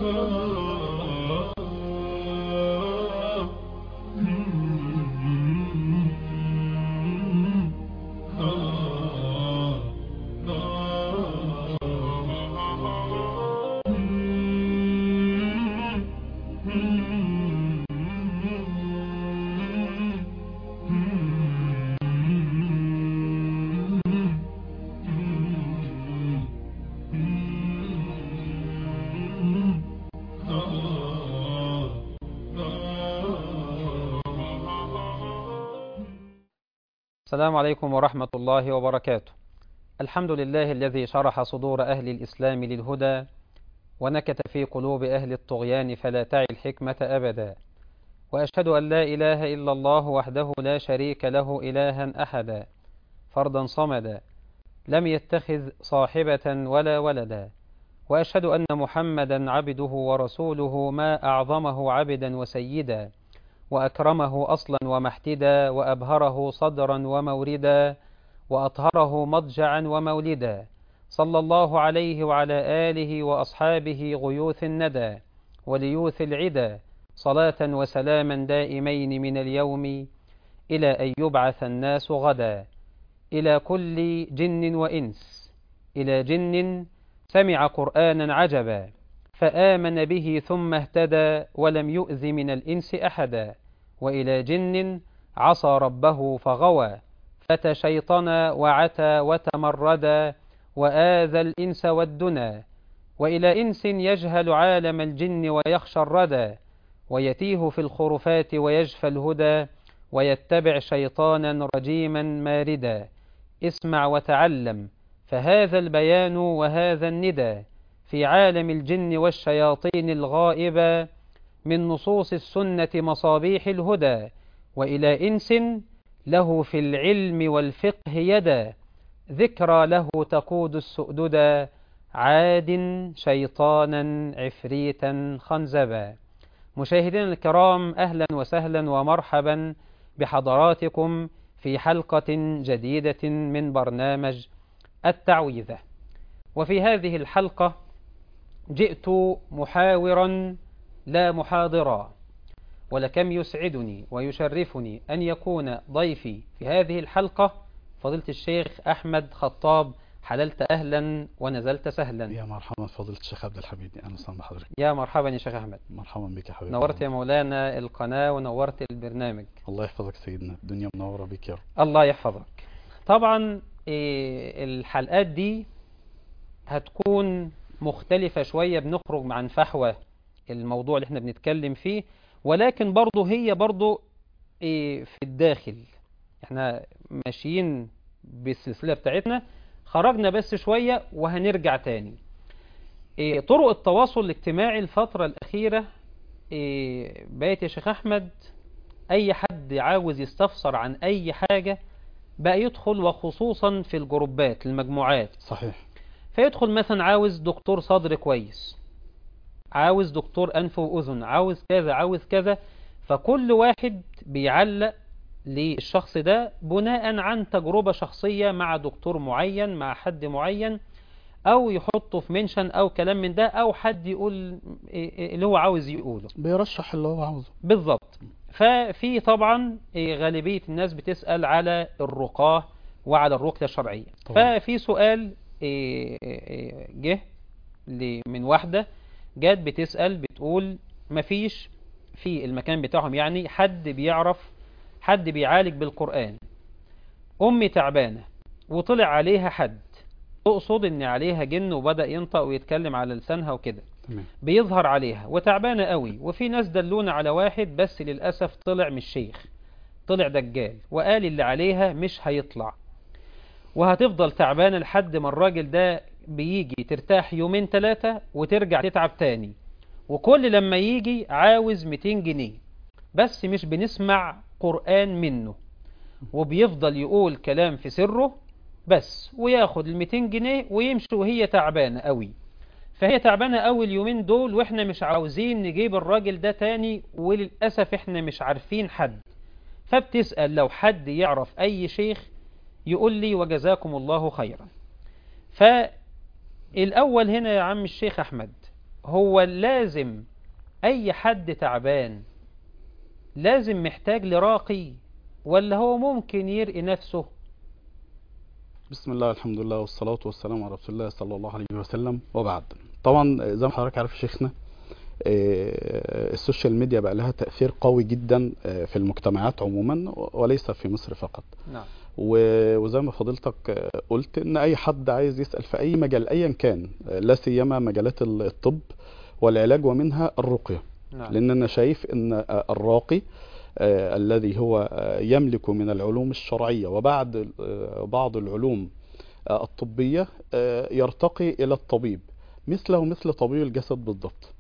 السلام عليكم ورحمة الله وبركاته الحمد لله الذي شرح صدور أهل الإسلام للهدى ونكت في قلوب أهل الطغيان فلا تعي الحكمة أبدا وأشهد أن لا إله إلا الله وحده لا شريك له إلها أحدا فردا صمدا لم يتخذ صاحبة ولا ولدا وأشهد أن محمدا عبده ورسوله ما أعظمه عبدا وسيدا وأكرمه أصلا ومحتدا وأبهره صدرا وموردا وأطهره مضجعا ومولدا صلى الله عليه وعلى آله وأصحابه غيوث الندى وليوث العدا صلاة وسلاما دائمين من اليوم إلى أن يبعث الناس غدا إلى كل جن وإنس إلى جن سمع قرآنا عجبا فآمن به ثم اهتدى ولم يؤذ من الإنس أحدا وإلى جن عصى ربه فغوى فتشيطنا وعتى وتمردا وآذى الإنس والدنا وإلى إنس يجهل عالم الجن ويخشى الردى ويتيه في الخرفات ويجفى الهدى ويتبع شيطانا رجيما ماردا اسمع وتعلم فهذا البيان وهذا الندى في عالم الجن والشياطين الغائبة من نصوص السنة مصابيح الهدى وإلى إنس له في العلم والفقه يدا ذكرى له تقود السؤددا عاد شيطانا عفريتا خنزبا مشاهدينا الكرام أهلا وسهلا ومرحبا بحضراتكم في حلقة جديدة من برنامج التعويذة وفي هذه الحلقة جئت محاورا لا محاضرا ولكم يسعدني ويشرفني أن يكون ضيفي في هذه الحلقة فضيلة الشيخ أحمد خطاب حللت أهلا ونزلت سهلا يا مرحبا فضيلة الشيخ عبد الحميد أهلا وسهلا بحضرتك يا مرحبا يا شيخ أحمد مرحبا بك يا حبيبي نورت يا مولانا القناة ونورت البرنامج الله يحفظك سيدنا الدنيا منورة بك يا رب الله يحفظك طبعا إيه، الحلقات دي هتكون مختلفة شوية بنخرج عن فحوى الموضوع اللي احنا بنتكلم فيه ولكن برضه هي برضه إيه، في الداخل احنا ماشيين بالسلسلة بتاعتنا خرجنا بس شوية وهنرجع تاني إيه، طرق التواصل الاجتماعي الفترة الأخيرة إيه، بقيت يا شيخ أحمد أي حد عاوز يستفسر عن أي حاجة بقى يدخل وخصوصا في الجروبات المجموعات صحيح فيدخل مثلا عاوز دكتور صدر كويس عاوز دكتور أنف وأذن عاوز كذا عاوز كذا فكل واحد بيعلق للشخص ده بناء عن تجربة شخصية مع دكتور معين مع حد معين أو يحطه في منشن أو كلام من ده أو حد يقول اللي هو عاوز يقوله بيرشح اللي هو عاوزه بالظبط ففي طبعا غالبية الناس بتسأل على الرقاه وعلى الرقية الشرعية طبعا. ففي سؤال جه ل- من واحدة جت بتسأل بتقول مفيش في المكان بتاعهم يعني حد بيعرف حد بيعالج بالقرآن أمي تعبانة وطلع عليها حد تقصد ان عليها جن وبدأ ينطق ويتكلم على لسانها وكده تمام بيظهر عليها وتعبانة قوي وفي ناس دلونا على واحد بس للأسف طلع مش شيخ طلع دجال وقال اللي عليها مش هيطلع وهتفضل تعبانة لحد ما الراجل ده بيجي ترتاح يومين ثلاثة وترجع تتعب تاني وكل لما يجي عاوز 200 جنيه بس مش بنسمع قرآن منه وبيفضل يقول كلام في سره بس وياخد ال 200 جنيه ويمشي وهي تعبانة قوي فهي تعبانة قوي اليومين دول واحنا مش عاوزين نجيب الراجل ده تاني وللأسف احنا مش عارفين حد فبتسأل لو حد يعرف أي شيخ يقول لي وجزاكم الله خيرا فالأول هنا يا عم الشيخ أحمد هو لازم أي حد تعبان لازم محتاج لراقي ولا هو ممكن يرقي نفسه بسم الله الحمد لله والصلاة والسلام على رسول الله صلى الله عليه وسلم وبعد طبعا زي ما حضرتك عارف يا شيخنا آه، السوشيال ميديا بقى لها تأثير قوي جدا آه، في المجتمعات عموما وليس في مصر فقط نعم و- وزي ما فضيلتك آه، قلت ان اي حد عايز يسأل في اي مجال ايا كان آه، لا سيما مجالات ال- الطب والعلاج ومنها الرقية نعم لان انا شايف ان آه، الراقي آه، الذي هو آه، يملك من العلوم الشرعية وبعد آه، بعض العلوم آه، الطبية آه، يرتقي إلى الطبيب مثله مثل طبيب الجسد بالضبط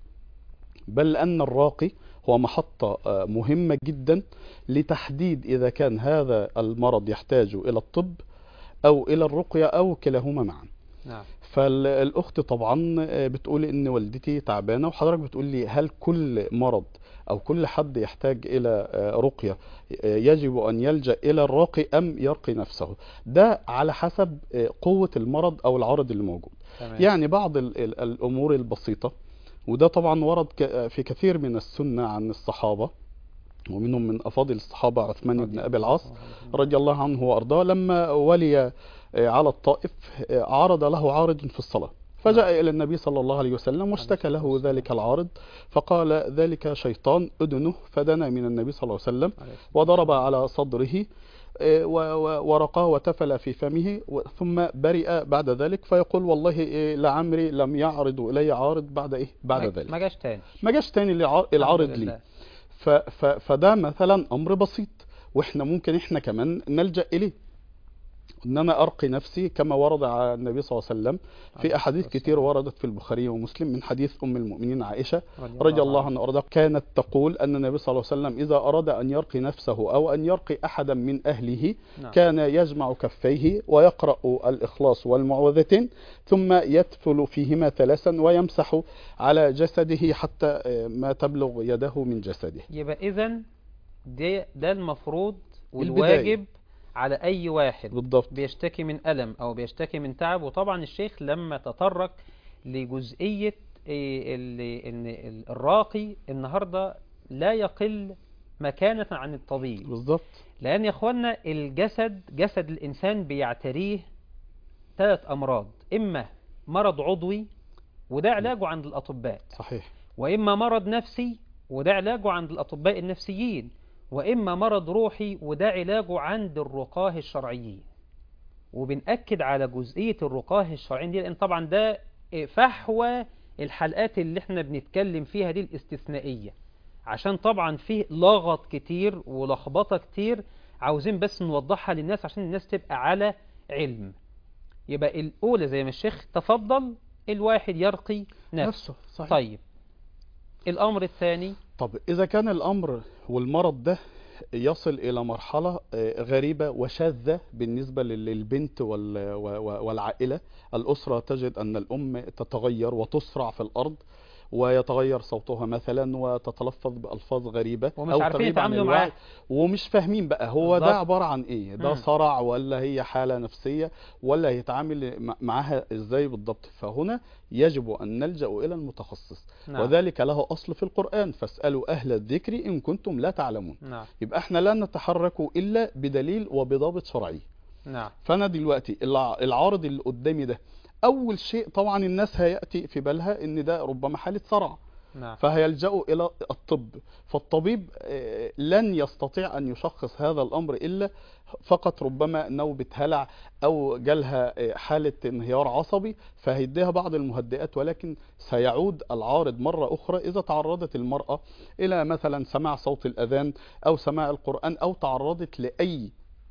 بل أن الراقي هو محطة آه، مهمة جدا لتحديد إذا كان هذا المرض يحتاج إلى الطب أو إلى الرقية أو كلاهما معا نعم فالأخت طبعا آه، بتقول إن والدتي تعبانة وحضرتك بتقول لي هل كل مرض أو كل حد يحتاج إلى آه، رقية آه، يجب أن يلجأ إلى الراقي أم يرقي نفسه ده على حسب آه، قوة المرض أو العرض اللي موجود تمام يعني بعض ال- ال- الأمور البسيطة وده طبعا ورد ك- في كثير من السنة عن الصحابة ومنهم من أفاضل الصحابة عثمان بن أبي العاص رضي الله عنه وأرضاه لما ولي آه، على الطائف آه، عرض له عارض في الصلاة فجاء إلى النبي صلى الله عليه وسلم واشتكى له ذلك العارض فقال ذلك شيطان أدنه فدنا من النبي صلى الله عليه وسلم وضرب على صدره آه، و- و- ورقاه وتفل في فمه و- ثم برئ بعد ذلك فيقول والله آه، لعمري لم يعرض إلي عارض بعد إيه بعد ما- ذلك ما جاش تاني ما جاش تاني الع- العارض الحمد لي لله. ف ف فده مثلا امر بسيط واحنا ممكن احنا كمان نلجا اليه ان انا ارقي نفسي كما ورد على النبي صلى الله عليه وسلم عليه في احاديث الصلاة كتير وردت في البخاري ومسلم من حديث ام المؤمنين عائشه رضي الله عنها وارضاها كانت تقول ان النبي صلى الله عليه وسلم اذا اراد ان يرقي نفسه او ان يرقي احدا من اهله نعم. كان يجمع كفيه ويقرا الاخلاص والمعوذتين ثم يتفل فيهما ثلاثا ويمسح على جسده حتى آه، ما تبلغ يده من جسده يبقى إذا ده ده المفروض البداية. والواجب على أي واحد بالضبط بيشتكي من ألم أو بيشتكي من تعب وطبعا الشيخ لما تطرق لجزئية إيه، ال- إن ال- الراقي النهاردة لا يقل مكانة عن الطبيب بالضبط لأن يا إخوانا الجسد جسد الإنسان بيعتريه ثلاث أمراض إما مرض عضوي وده علاجه عند الأطباء صحيح وإما مرض نفسي وده علاجه عند الأطباء النفسيين وإما مرض روحي وده علاجه عند الرقاه الشرعيين وبنأكد على جزئية الرقاه الشرعيين دي لأن طبعا ده فحوى الحلقات اللي احنا بنتكلم فيها دي الاستثنائية عشان طبعا فيه لغط كتير ولخبطة كتير عاوزين بس نوضحها للناس عشان الناس تبقى على علم يبقى الأولى زي ما الشيخ تفضل الواحد يرقي نفسه نفسه صحيح طيب الأمر الثاني طب إذا كان الأمر والمرض ده يصل إلى مرحلة آه، غريبة وشاذة بالنسبة لل- للبنت وال- و- و- والعائلة الأسرة تجد أن الأم تتغير وتسرع في الأرض ويتغير صوتها مثلا وتتلفظ بألفاظ غريبة ومش أو عارفين تغيب عن يتعاملوا الوعي معاه ومش فاهمين بقى هو ده بالظبط. عبارة عن إيه ده مم. صرع ولا هي حالة نفسية ولا هيتعامل مع- معاها إزاي بالضبط فهنا يجب أن نلجأ إلى المتخصص نعم وذلك له أصل في القرآن فاسألوا أهل الذكر إن كنتم لا تعلمون نعم يبقى احنا لا نتحرك إلا بدليل وبضابط شرعي نعم فأنا دلوقتي الع- العارض اللي قدامي ده أول شيء طبعا الناس هيأتي في بالها إن ده ربما حالة صرع نعم فهيلجأوا إلى الطب فالطبيب آه، لن يستطيع أن يشخص هذا الأمر إلا فقط ربما نوبة هلع أو جالها آه، حالة انهيار عصبي فهيديها بعض المهدئات ولكن سيعود العارض مرة أخرى إذا تعرضت المرأة إلى مثلا سماع صوت الأذان أو سماع القرآن أو تعرضت لأي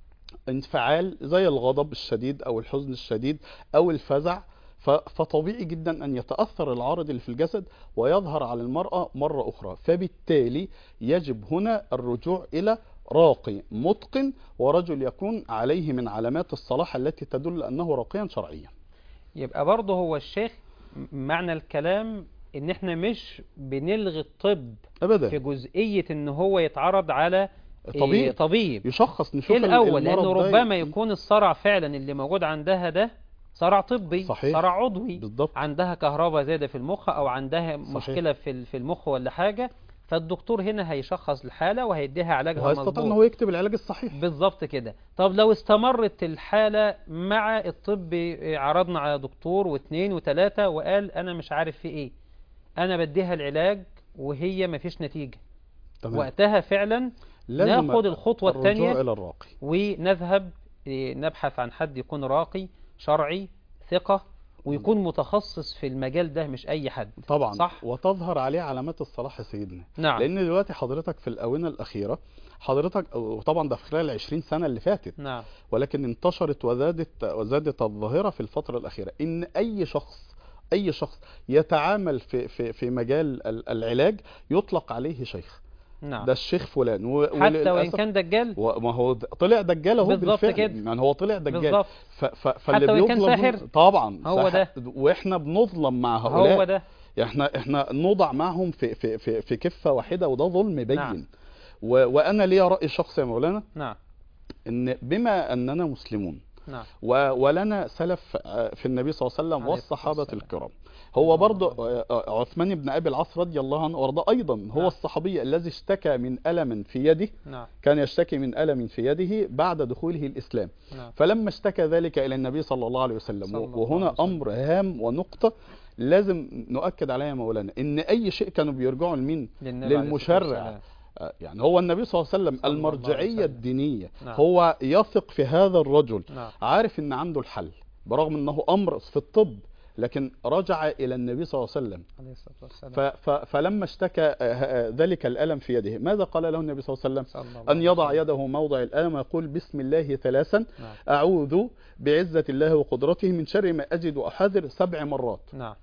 انفعال زي الغضب الشديد أو الحزن الشديد أو الفزع ف- فطبيعي جدا أن يتأثر العارض اللي في الجسد ويظهر على المرأة مرة أخرى فبالتالي يجب هنا الرجوع إلى راقي متقن ورجل يكون عليه من علامات الصلاح التي تدل أنه راقيا شرعيا يبقى برضه هو الشيخ م- معنى الكلام ان احنا مش بنلغي الطب في أبدا جزئية ان هو يتعرض على إيه، طبيعي طبيب يشخص نشوف ايه ال- الاول المرض لانه ده ربما يكون الصرع فعلا اللي موجود عندها ده صرع طبي صحيح. صرع عضوي بالضبط عندها كهرباء زيادة في المخ أو عندها صحيح. مشكلة في ال- في المخ ولا حاجة فالدكتور هنا هيشخص الحالة وهيديها علاجها وهيستطيع ان مظبوط هو يكتب العلاج الصحيح بالظبط كده طب لو استمرت الحالة مع الطب عرضنا على دكتور واثنين وثلاثة وقال أنا مش عارف في إيه أنا بديها العلاج وهي مفيش نتيجة تمام وقتها فعلا لازم ناخد الخطوة الرجوع الثانية الى الراقي ونذهب إيه، نبحث عن حد يكون راقي شرعي ثقة ويكون متخصص في المجال ده مش أي حد طبعا صح وتظهر عليه علامات الصلاح يا سيدنا نعم لان دلوقتي حضرتك في الاونه الاخيره حضرتك وطبعا ده في خلال ال 20 سنه اللي فاتت نعم ولكن انتشرت وزادت وزادت الظاهره في الفتره الاخيره ان اي شخص اي شخص يتعامل في في في مجال ال- العلاج يطلق عليه شيخ نعم ده الشيخ فلان و- حتى وإن وللأسف- كان دجال وما هو د- طلع دجال اهو بالظبط بالفعل كده. يعني هو طلع دجال بالظبط ف ف فاللي حتى وإن كان بيظلم ساحر. طبعا هو ساحر. ده. واحنا بنظلم مع هؤلاء هو ده احنا احنا نوضع معهم في في في, في كفه واحده وده ظلم بين نعم. و وانا ليا راي شخصي يا مولانا نعم ان بما اننا مسلمون نعم و ولنا سلف آه، في النبي صلى الله عليه وسلم عليه الصلاة والصحابه والسلام. الكرام هو الله برضه أكبر. آه، آه، عثمان بن ابي العاص رضي الله عنه وارضاه ايضا هو نعم. الصحابي الذي اشتكى من الم في يده نعم كان يشتكي من الم في يده بعد دخوله الاسلام نعم فلما اشتكى ذلك الى النبي صلى الله عليه وسلم صلى الله وهنا عليه وسلم. امر هام ونقطه لازم نؤكد عليها يا مولانا ان اي شيء كانوا بيرجعوا لمين للنبي عليه الصلاة للمشرع. والسلام. آه، يعني هو النبي صلى الله عليه وسلم صلى الله عليه المرجعيه وسلم. الدينيه نعم. هو يثق في هذا الرجل نعم عارف ان عنده الحل برغم انه امر في الطب لكن رجع الى النبي صلى الله عليه وسلم عليه الصلاة والسلام ف ف فلما اشتكى آه، آه، ذلك الالم في يده ماذا قال له النبي صلى الله عليه وسلم صلى الله ان عليه يضع وسلم. يده موضع الالم ويقول بسم الله ثلاثا نعم أعوذ بعزة الله وقدرته من شر ما أجد وأحذر سبع مرات نعم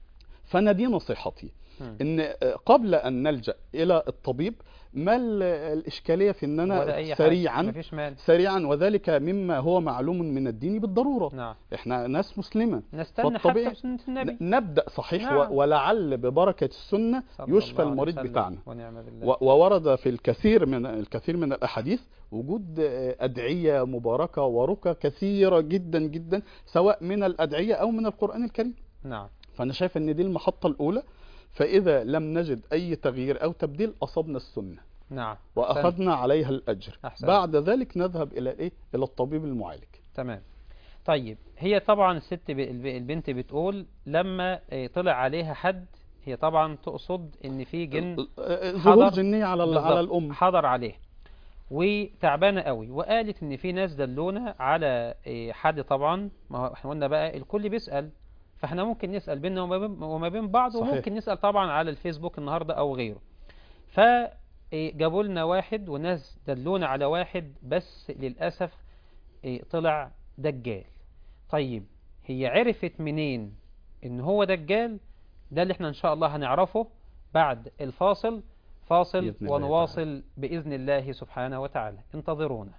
فأنا دي نصيحتي مم. إن قبل أن نلجأ إلى الطبيب ما ال- الإشكالية في أن ولا أنا أي حاجة سريعا مفيش مال سريعا وذلك مما هو معلوم من الدين بالضرورة نعم إحنا ناس مسلمة نستنى فالطبيعي- حتى بسنة النبي ن- نبدأ صحيح نعم. و- ولعل ببركة السنة صلى يشفى الله عليه المريض وسلم. بتاعنا ونعم بالله و- وورد في الكثير من الكثير من الاحاديث وجود آه، ادعيه مباركه ورقى كثيره جدا جدا سواء من الادعيه او من القران الكريم نعم فانا شايف ان دي المحطه الاولى فاذا لم نجد اي تغيير او تبديل اصبنا السنه نعم واخذنا عليها الاجر أحسن. بعد ذلك نذهب الى ايه الى الطبيب المعالج تمام طيب هي طبعا الست ب... الب- البنت بتقول لما آه، طلع عليها حد هي طبعا تقصد ان في جن آه، ظهور حضر- جنيه على ال- على بالظبط، الام حضر عليه وتعبانه قوي وقالت ان في ناس دلونا على إيه، حد طبعا ما هو احنا قلنا بقى الكل بيسال فاحنا ممكن نسال بيننا وما بين, وما بين بعض صحيح. وممكن نسال طبعا على الفيسبوك النهارده او غيره ف إيه، جابوا لنا واحد وناس دلونا على واحد بس للاسف إيه، طلع دجال طيب هي عرفت منين ان هو دجال ده اللي احنا ان شاء الله هنعرفه بعد الفاصل فاصل بإذن الله ونواصل بإذن الله سبحانه وتعالى انتظرونا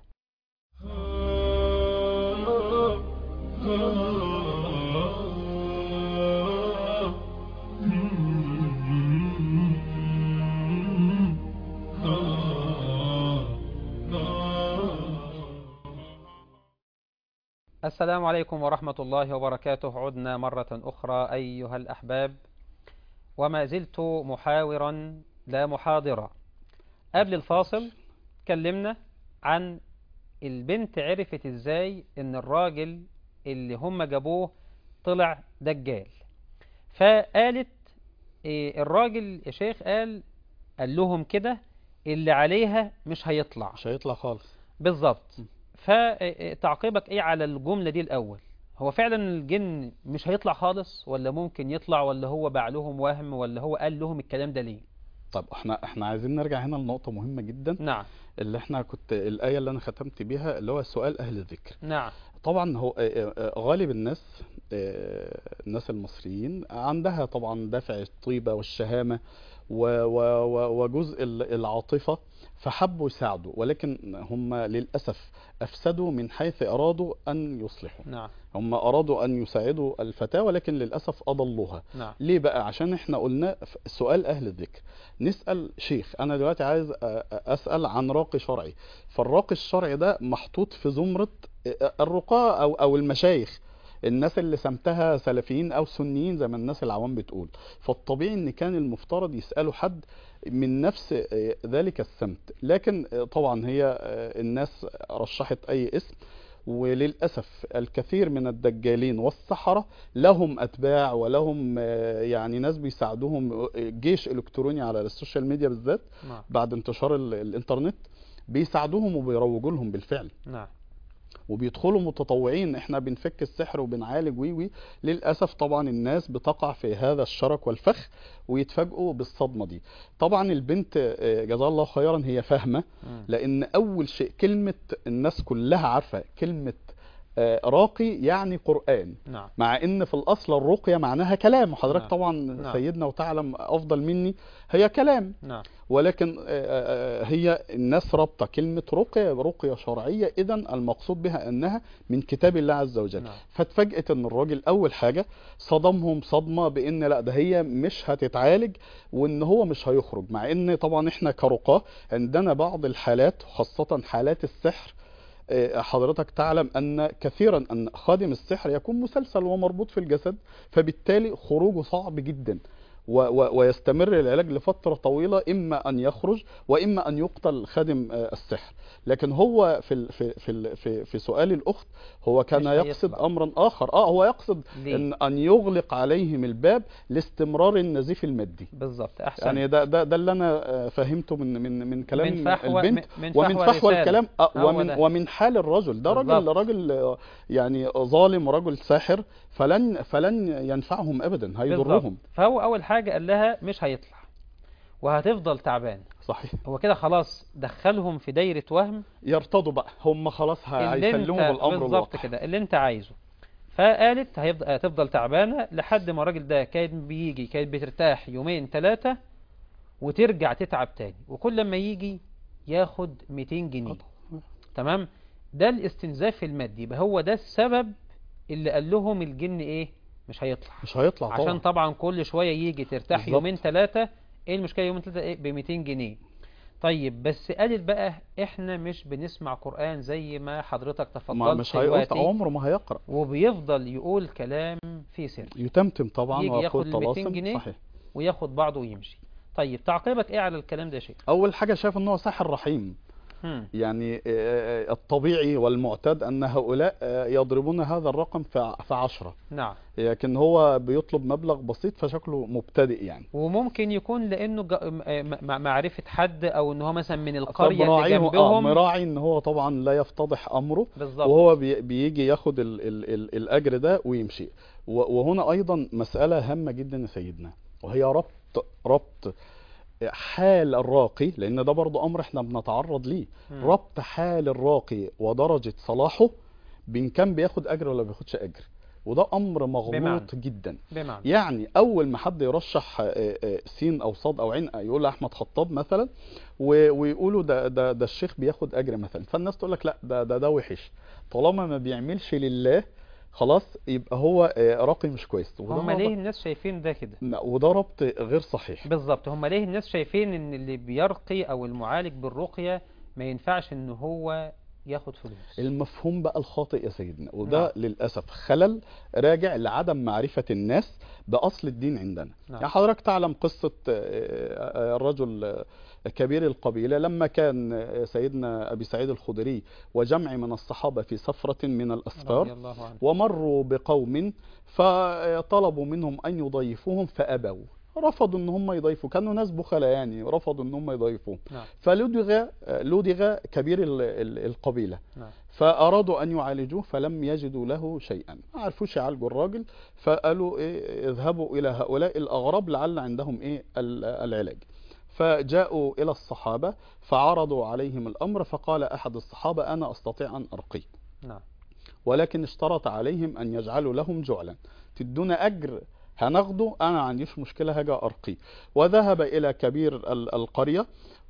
السلام عليكم ورحمة الله وبركاته عدنا مرة أخرى أيها الأحباب وما زلت محاورا لا محاضرا قبل الفاصل اتكلمنا عن البنت عرفت ازاي ان الراجل اللي هم جابوه طلع دجال فقالت إيه، الراجل يا شيخ قال قال لهم كده اللي عليها مش هيطلع مش هيطلع خالص بالظبط فتعقيبك ايه على الجملة دي الاول هو فعلا الجن مش هيطلع خالص ولا ممكن يطلع ولا هو باع لهم وهم ولا هو قال لهم الكلام ده ليه طب احنا احنا عايزين نرجع هنا لنقطه مهمه جدا نعم اللي احنا كنت الايه اللي انا ختمت بيها اللي هو سؤال اهل الذكر نعم طبعا هو آه، آه، غالب الناس آه، الناس المصريين عندها طبعا دافع الطيبة والشهامة و- و- و- وجزء ال- العاطفة فحبوا يساعدوا ولكن هم للأسف أفسدوا من حيث أرادوا أن يصلحوا نعم هم أرادوا أن يساعدوا الفتاة ولكن للأسف أضلوها نعم ليه بقى عشان احنا قلنا ف- سؤال اهل الذكر نسال شيخ انا دلوقتي عايز أ- أ- اسال عن راقي شرعي فالراقي الشرعي ده محطوط في زمره الرقاة او او المشايخ الناس اللي سمتها سلفيين او سنيين زي ما الناس العوام بتقول فالطبيعي ان كان المفترض يسالوا حد من نفس آه، ذلك السمت لكن آه، طبعا هي آه، الناس رشحت اي اسم وللاسف الكثير من الدجالين والسحره لهم اتباع ولهم آه، يعني ناس بيساعدوهم آه، جيش الكتروني على السوشيال ميديا بالذات نعم بعد انتشار ال- الانترنت بيساعدوهم وبيروجوا لهم بالفعل نعم وبيدخلوا متطوعين احنا بنفك السحر وبنعالج وي وي للاسف طبعا الناس بتقع في هذا الشرك والفخ ويتفاجئوا بالصدمه دي طبعا البنت آه، جزاها الله خيرا هي فاهمه مم. لان اول شيء كلمه الناس كلها عارفه كلمه آه، راقي يعني قران نعم مع ان في الاصل الرقيه معناها كلام وحضرتك نعم. طبعا نعم. سيدنا وتعلم افضل مني هي كلام نعم ولكن آه، آه، هي الناس رابطه كلمه رقيه برقيه شرعيه اذا المقصود بها انها من كتاب الله عز وجل نعم. فاتفاجئت ان الراجل اول حاجه صدمهم صدمه بان لا ده هي مش هتتعالج وان هو مش هيخرج مع ان طبعا احنا كرقاه عندنا بعض الحالات خاصه حالات السحر آه، حضرتك تعلم ان كثيرا ان خادم السحر يكون مسلسل ومربوط في الجسد فبالتالي خروجه صعب جدا و و ويستمر العلاج لفترة طويلة إما أن يخرج وإما أن يقتل خادم آه، السحر لكن هو في ال في في ال في, في سؤال الأخت هو كان مش يقصد هيطلع. أمرا آخر آه هو يقصد ليه؟ أن أن يغلق عليهم الباب لاستمرار النزيف المادي بالظبط احسن يعني ده ده ده اللي انا آه، فهمته من من من كلام من فحوى البنت من ومن فحوى فحوى الرسالة. الكلام آه، هو ومن ده. ومن حال الرجل ده راجل بالظبط. راجل آه، يعني ظالم ورجل ساحر فلن فلن ينفعهم ابدا هيضرهم بالظبط. فهو اول حاجه قال لها مش هيطلع وهتفضل تعبان صحيح هو كده خلاص دخلهم في دايره وهم يرتضوا بقى هم خلاص ه- اللي هيسلموا انت بالامر بالظبط الواقع كده اللي انت عايزه فقالت هيفضل هتفضل تعبانه لحد ما الراجل ده كان بيجي كانت بترتاح يومين ثلاثه وترجع تتعب تاني وكل لما يجي ياخد 200 جنيه تمام ده الاستنزاف المادي يبقى هو ده السبب اللي قال لهم الجن ايه مش هيطلع مش هيطلع طبعا عشان طبعا كل شويه يجي ترتاح بالظبط. يومين ثلاثه ايه المشكله يومين ثلاثه ايه ب 200 جنيه طيب بس قالت بقى احنا مش بنسمع قرآن زي ما حضرتك ما تفضلت مش هيقول دلوقتي عمره ما هيقرا وبيفضل يقول كلام في سر يتمتم طبعا يجي ويقول ياخد ال 200 طلاسم جنيه. صحيح وياخد بعضه ويمشي طيب تعقيبك ايه على الكلام ده يا شيخ اول حاجه شايف ان هو ساحر رحيم هم. يعني آه، الطبيعي والمعتاد ان هؤلاء آه، يضربون هذا الرقم في في عشرة نعم لكن هو بيطلب مبلغ بسيط فشكله مبتدئ يعني وممكن يكون لانه جا- م- م- معرفة حد او ان هو مثلا من القرية اللي فمراعيه- آه جنبهم مراعي ان هو طبعا لا يفتضح امره بالظبط وهو بي- بيجي ياخد ال ال ال الاجر ده ويمشي و- وهنا ايضا مساله هامه جدا يا سيدنا وهي ربط ربط حال الراقي لان ده برضو امر احنا بنتعرض ليه مم. ربط حال الراقي ودرجه صلاحه بين كان بياخد اجر ولا بياخدش اجر وده امر مغلوط بمعنى؟ جدا بمعنى يعني اول ما حد يرشح آه، آه، سين او صاد او عين يقول احمد خطاب مثلا و- ويقولوا ده ده ده الشيخ بياخد اجر مثلا فالناس تقول لك لا ده ده ده وحش طالما ما بيعملش لله خلاص يبقى هو آه، راقي مش كويس وده هم ربط- ليه الناس شايفين ده كده لا، وده ربط غير صحيح بالظبط هم ليه الناس شايفين ان اللي بيرقي او المعالج بالرقية ما ينفعش ان هو ياخد فلوس المفهوم بقى الخاطئ يا سيدنا وده نعم. للاسف خلل راجع لعدم معرفه الناس باصل الدين عندنا نعم. يعني حضرتك تعلم قصه آه، آه، الرجل آه، كبير القبيله لما كان آه، سيدنا ابي سعيد الخدري وجمع من الصحابه في سفره من رضي الاسفار الله عنه ومروا بقوم فطلبوا منهم ان يضيفوهم فابوا رفضوا ان هم يضيفوا كانوا ناس بخلاء يعني رفضوا ان هم يضيفوهم نعم فلدغ لدغ كبير ال- ال- القبيله نعم فأرادوا أن يعالجوه فلم يجدوا له شيئا ما عرفوش يعالجوا الراجل فقالوا إيه اذهبوا إلى هؤلاء الأغراب لعل عندهم إيه ال- العلاج فجاءوا إلى الصحابة فعرضوا عليهم الأمر فقال أحد الصحابة أنا أستطيع أن أرقي نعم ولكن اشترط عليهم أن يجعلوا لهم جعلا تدونا أجر هناخده أنا ما عنديش مشكلة هاجي أرقي وذهب إلى كبير ال- القرية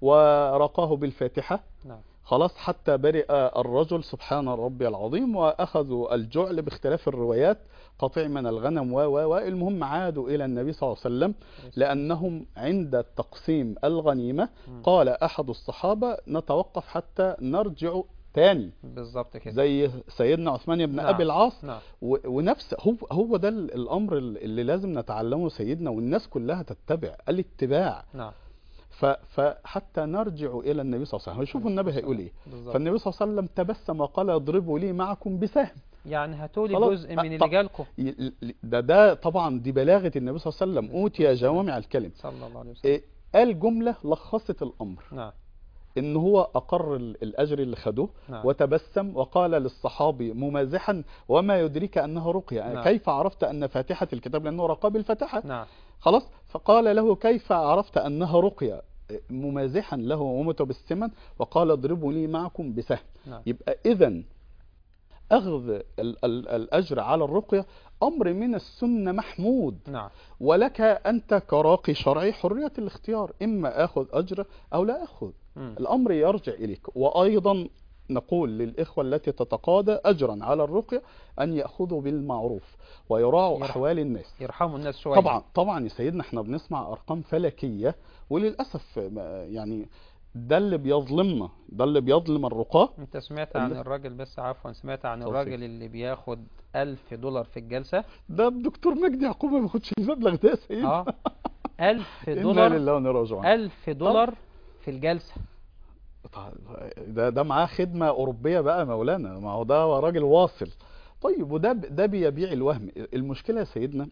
ورقاه بالفاتحة نعم خلاص حتى برئ الرجل سبحان ربي العظيم واخذوا الجعل باختلاف الروايات قطيع من الغنم و و و المهم عادوا الى النبي صلى الله عليه وسلم لانهم عند تقسيم الغنيمه مم. قال احد الصحابه نتوقف حتى نرجع تاني بالظبط كده زي سيدنا عثمان بن نعم. ابي العاص نعم و- ونفس هو هو ده ال- الامر اللي لازم نتعلمه سيدنا والناس كلها تتبع الاتباع نعم ف- فحتى نرجع الى النبي صلى الله عليه وسلم شوفوا النبي هيقول ايه بالظبط فالنبي صلى الله عليه وسلم تبسم وقال اضربوا لي معكم بسهم يعني هاتولي خلاص. جزء من أ- اللي طب- جالكم ي- ده ده طبعا دي بلاغه النبي صلى الله عليه وسلم اوتي جوامع الكلم صلى الله عليه وسلم إيه، قال جمله لخصت الامر نعم ان هو اقر ال- الاجر اللي خدوه نعم وتبسم وقال للصحابي ممازحا وما يدريك انها رقيه يعني نعم. كيف عرفت ان فاتحه الكتاب لانه رقاب الفاتحه نعم خلاص فقال له كيف عرفت انها رقيه ممازحا له ومتبسما وقال اضربوا لي معكم بسهم نعم يبقى اذا اخذ ال- ال- الاجر على الرقيه امر من السنه محمود نعم ولك انت كراقي شرعي حريه الاختيار اما اخذ اجر او لا اخذ مم. الامر يرجع اليك وايضا نقول للاخوه التي تتقاضى اجرا على الرقيه ان ياخذوا بالمعروف ويراعوا يرحم. احوال الناس يرحموا الناس شوية طبعا طبعا يا سيدنا احنا بنسمع ارقام فلكيه وللاسف ما- يعني ده اللي بيظلمنا ده اللي بيظلم الرقاه انت سمعت عن اللي- الراجل بس عفوا سمعت عن اتفضل. الراجل اللي بياخد ألف دولار في الجلسة ده الدكتور مجدي يعقوب ما بياخدش المبلغ ده يا سيدنا اه ألف انا دولار لله وانا راجعون ألف دولار في الجلسة ده ده معاه خدمه اوروبيه بقى مولانا ما هو ده راجل واصل طيب وده ده بيبيع الوهم المشكله يا سيدنا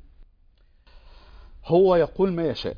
هو يقول ما يشاء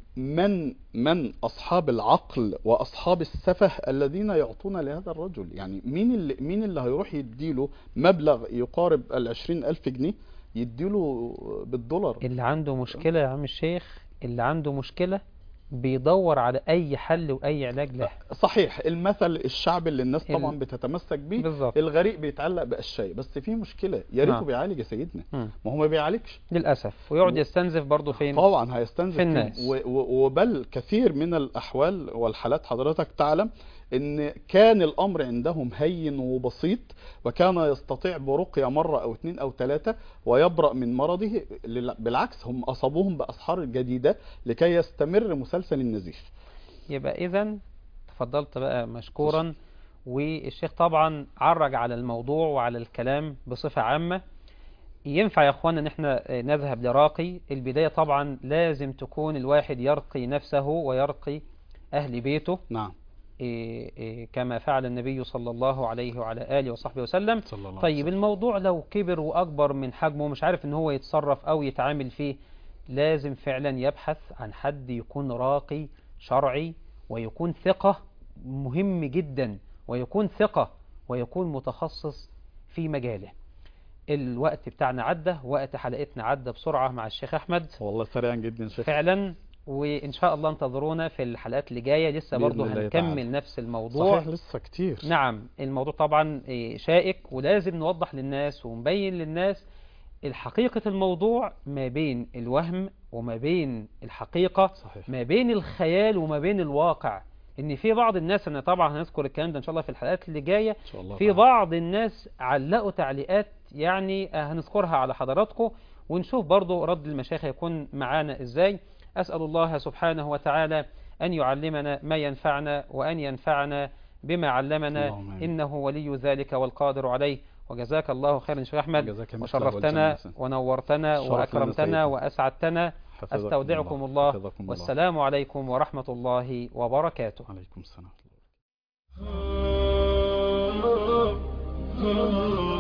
من من اصحاب العقل واصحاب السفه الذين يعطون لهذا الرجل يعني مين اللي مين اللي هيروح يديله مبلغ يقارب العشرين الف جنيه يديله بالدولار اللي عنده مشكلة يا عم الشيخ اللي عنده مشكلة بيدور على أي حل وأي علاج له صحيح المثل الشعبي اللي الناس ال- طبعا بتتمسك بيه بالظبط الغريق بيتعلق بقشاي بس في مشكله يا ريته نعم. بيعالج يا سيدنا مم. ما هو ما بيعالجش للأسف ويقعد و- يستنزف برضه فين طبعا هيستنزف في فيهم. الناس. و- و- وبل كثير من الاحوال والحالات حضرتك تعلم ان كان الامر عندهم هين وبسيط وكان يستطيع برقيه مره او اثنين او ثلاثه ويبرا من مرضه لل- بالعكس هم اصابوهم باسحار جديده لكي يستمر مسلسل النزيف يبقى إذا تفضلت بقى مشكورا والشيخ طبعا عرج على الموضوع وعلى الكلام بصفة عامة ينفع يا اخوانا ان احنا آه، نذهب لراقي البداية طبعا لازم تكون الواحد يرقي نفسه ويرقي اهل بيته نعم إيه إيه كما فعل النبي صلى الله عليه وعلى آله وصحبه وسلم صلى الله عليه طيب الموضوع لو كبر وأكبر من حجمه مش عارف ان هو يتصرف أو يتعامل فيه لازم فعلا يبحث عن حد يكون راقي شرعي ويكون ثقة مهم جدا ويكون ثقة ويكون متخصص في مجاله الوقت بتاعنا عدى وقت حلقتنا عدى بسرعة مع الشيخ أحمد والله سريعا جدا شيخ فعلا وإن شاء الله انتظرونا في الحلقات اللي جاية لسه بإذن برضه الله هنكمل تعالى. نفس الموضوع صحيح لسه كتير نعم الموضوع طبعا إيه، شائك ولازم نوضح للناس ونبين للناس الحقيقة الموضوع ما بين الوهم وما بين الحقيقة صحيح ما بين الخيال وما بين الواقع ان في بعض الناس انا طبعا هنذكر الكلام ده ان شاء الله في الحلقات اللي جايه ان شاء الله في تعالى. بعض الناس علقوا تعليقات يعني آه، هنذكرها على حضراتكم ونشوف برضو رد المشايخ يكون معانا ازاي أسأل الله سبحانه وتعالى أن يعلمنا ما ينفعنا وأن ينفعنا بما علمنا اللهم آمين. إنه ولي ذلك والقادر عليه وجزاك الله خيرا شيخ أحمد جزاك مثله وشرفتنا والجنة. ونورتنا شرف لنا وأكرمتنا سيدنا. وأسعدتنا حفظكم أستودعكم الله حفظكم الله. والسلام عليكم ورحمة الله وبركاته عليكم السلام Oh